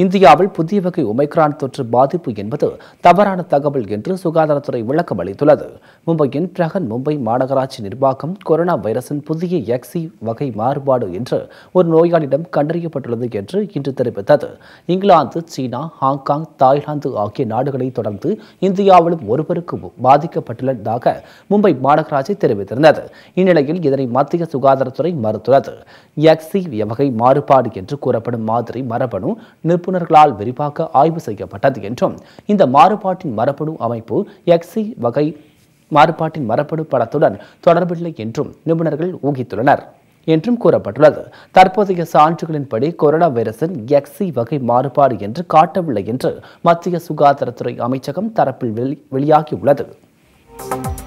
இந்தியாவில் புதிய வகை ஒமைக்ரான் தொற்று பாதிப்பு என்பது தவறான தகவல் என்று சுகாதாரத்துறை விளக்கம் அளித்துள்ளது மும்பையின் பிரகன் மும்பை மாநகராட்சி நிர்வாகம் கொரோனா வைரஸின் புதிய எக்ஸி வகை மாறுபாடு என்று ஒரு நோயாளியிடம் கண்டறியப்பட்டுள்ளது என்று இன்று தெரிவித்தது இங்கிலாந்து சீனா ஹாங்காங் தாய்லாந்து ஆகிய நாடுகளை தொடர்ந்து இந்தியாவிலும் ஒருவருக்கு பாதிக்கப்பட்டுள்ளதாக மும்பை மாநகராட்சி தெரிவித்திருந்தது இந்நிலையில் இதனை மத்திய சுகாதாரத்துறை மறுத்துள்ளது எக்ஸி வகை மாறுபாடு என்று கூறப்படும் மாதிரி மரபணு நிபுணர்களால் விரிவாக ஆய்வு செய்யப்பட்டது என்றும் இந்த மாறுபாட்டின் மரபணு அமைப்பு எக்ஸி வகை மாறுபாட்டின் மரபணு படத்துடன் தொடர்பில்லை என்றும் நிபுணர்கள் ஊகித்துள்ளனர் என்றும் கூறப்பட்டுள்ளது தற்போதைய சான்றுகளின்படி கொரோனா வைரஸின் எக்ஸி வகை மாறுபாடு என்று காட்டவில்லை என்று மத்திய சுகாதாரத்துறை அமைச்சகம் தரப்பில் வெளி- வெளியாகியுள்ளது